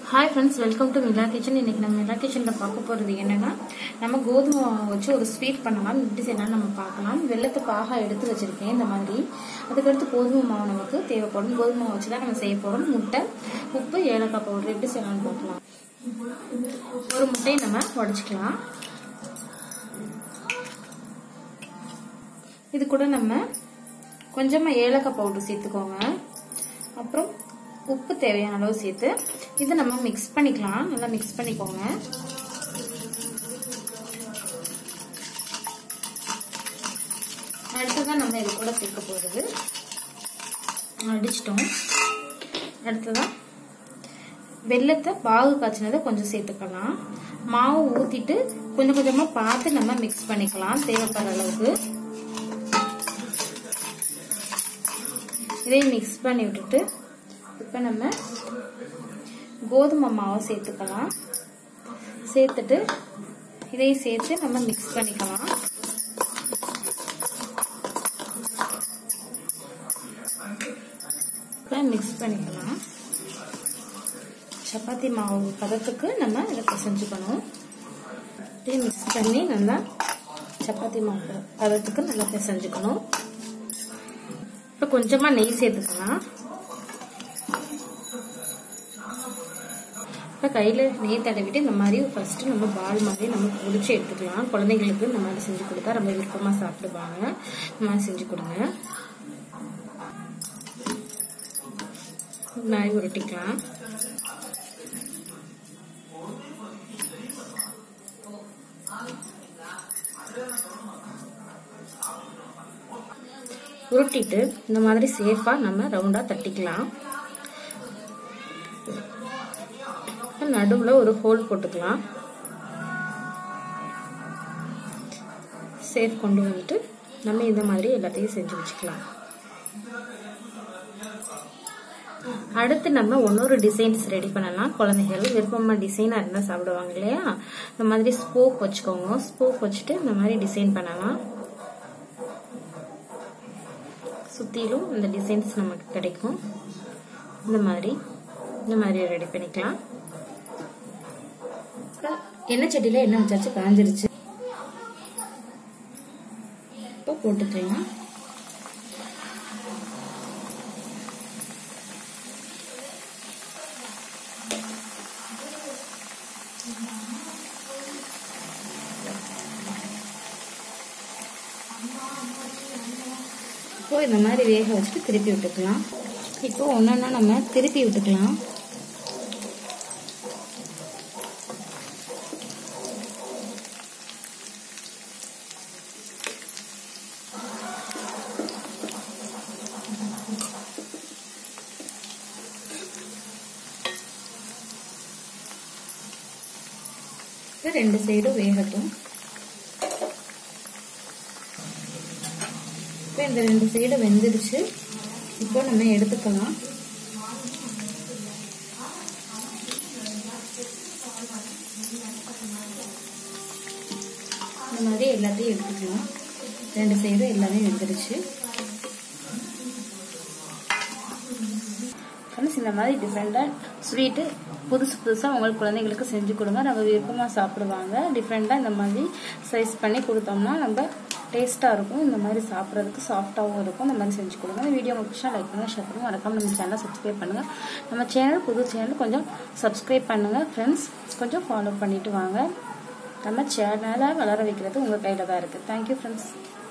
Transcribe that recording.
hi friends welcome to Mila kitchen இன்னைக்கு நம்ம மிலா கிச்சனில் பார்க்க போகிறது என்னன்னா நம்ம கோதுமை மாவு வச்சு ஒரு ஸ்வீட் பண்ணலாம் எப்படி செய்யலாம் நம்ம பார்க்கலாம் வெள்ளத்தை பாகா எடுத்து வச்சிருக்கேன் இந்த மாதிரி அதுக்கடுத்து கோதுமை மாவு நமக்கு தேவைப்படும் கோதுமை மாவு வச்சு தான் நம்ம செய்ய போகிறோம் முட்டை உப்பு ஏலக்காய் பவுடர் எப்படி செய்யலாம்னு பார்க்கலாம் ஒரு முட்டையை நம்ம உடச்சிக்கலாம் இது கூட நம்ம கொஞ்சமாக ஏலக்காய் பவுடர் சேர்த்துக்கோங்க அப்புறம் உப்பு தேவையான அளவு சேர்த்து இதை நம்ம மிக்ஸ் பண்ணிக்கலாம் நல்லா மிக்ஸ் பண்ணிக்கோங்க அடுத்ததான் நம்ம இது கூட சேர்க்க போகிறது அடிச்சிட்டோம் அடுத்ததான் வெள்ளத்தை பாகு காய்ச்சினதை கொஞ்சம் சேர்த்துக்கலாம் மாவு ஊற்றிட்டு கொஞ்சம் கொஞ்சமாக பார்த்து நம்ம மிக்ஸ் பண்ணிக்கலாம் தேவைப்படுற அளவுக்கு இதையும் மிக்ஸ் பண்ணி விட்டுட்டு இப்போ நம்ம கோதுமை மாவை சேர்த்துக்கலாம் சேர்த்துட்டு இதையும் சேர்த்து நம்ம மிக்ஸ் பண்ணிக்கலாம் இப்போ மிக்ஸ் பண்ணிக்கலாம் சப்பாத்தி மாவு பதத்துக்கு நம்ம இதை பிசைஞ்சுக்கணும் இதையும் மிக்ஸ் பண்ணி நல்லா சப்பாத்தி மாவு பதத்துக்கு நல்லா பிசைஞ்சுக்கணும் இப்போ கொஞ்சமாக நெய் சேர்த்துக்கலாம் இப்போ கையில் நெய் தடவிட்டு இந்த மாதிரி ஃபஸ்ட்டு நம்ம பால் மாதிரி நம்ம பொடிச்சு எடுத்துக்கலாம் குழந்தைங்களுக்கு இந்த மாதிரி செஞ்சு கொடுத்தா ரொம்ப விருப்பமாக சாப்பிடுவாங்க இந்த மாதிரி செஞ்சு கொடுங்க இந்த மாதிரி உருட்டிக்கலாம் உருட்டிட்டு இந்த மாதிரி சேஃபாக நம்ம ரவுண்டாக தட்டிக்கலாம் நடுவில் ஒரு ஹோல் போட்டுக்கலாம் சேஃப் கொண்டு வந்துட்டு நம்ம இந்த மாதிரி எல்லாத்தையும் செஞ்சு வச்சுக்கலாம் அடுத்து நம்ம ஒன்னொரு டிசைன்ஸ் ரெடி பண்ணலாம் குழந்தைகள் விருப்பமாக டிசைனாக இருந்தால் சாப்பிடுவாங்க இல்லையா இந்த மாதிரி ஸ்போக் வச்சுக்கோங்க ஸ்போக் வச்சுட்டு இந்த மாதிரி டிசைன் பண்ணலாம் சுற்றிலும் இந்த டிசைன்ஸ் நமக்கு கிடைக்கும் இந்த மாதிரி இந்த மாதிரி ரெடி பண்ணிக்கலாம் எண்ணெய் சட்டியில் எண்ணெய் வச்சாச்சு காஞ்சிருச்சு இப்போ போட்டுக்கலாம் இப்போ இந்த மாதிரி வேக வச்சுட்டு திருப்பி விட்டுக்கலாம் இப்போ ஒன்றா நம்ம திருப்பி விட்டுக்கலாம் ரெண்டு சைடும் வேகட்டும் இப்போ இந்த ரெண்டு சைடு வெந்துடுச்சு இப்போ நம்ம எடுத்துக்கலாம் இந்த மாதிரி எல்லாத்தையும் எடுத்துக்கலாம் ரெண்டு சைடும் எல்லாமே வெந்துடுச்சு ஃப்ரெண்ட்ஸ் இந்த மாதிரி டிஃப்ரெண்ட்டாக ஸ்வீட்டு புதுசு புதுசாக உங்களுக்கு குழந்தைங்களுக்கு செஞ்சு கொடுங்க நம்ம விருப்பமாக சாப்பிடுவாங்க டிஃப்ரெண்ட்டாக இந்த மாதிரி சைஸ் பண்ணி கொடுத்தோம்னா நம்ம டேஸ்ட்டாக இருக்கும் இந்த மாதிரி சாப்பிட்றதுக்கு சாஃப்டாகவும் இருக்கும் இந்த மாதிரி செஞ்சு கொடுங்க இந்த வீடியோ உங்களுக்கு லைக் பண்ணுங்கள் ஷேர் பண்ணுங்கள் மறக்காம நம்ம சேனலை சப்ஸ்கிரைப் பண்ணுங்கள் நம்ம சேனல் புது சேனல் கொஞ்சம் சப்ஸ்கிரைப் பண்ணுங்கள் ஃப்ரெண்ட்ஸ் கொஞ்சம் ஃபாலோ பண்ணிவிட்டு வாங்க நம்ம சேனலை வளர வைக்கிறது உங்கள் கையில் தான் இருக்குது தேங்க்யூ ஃப்ரெண்ட்ஸ்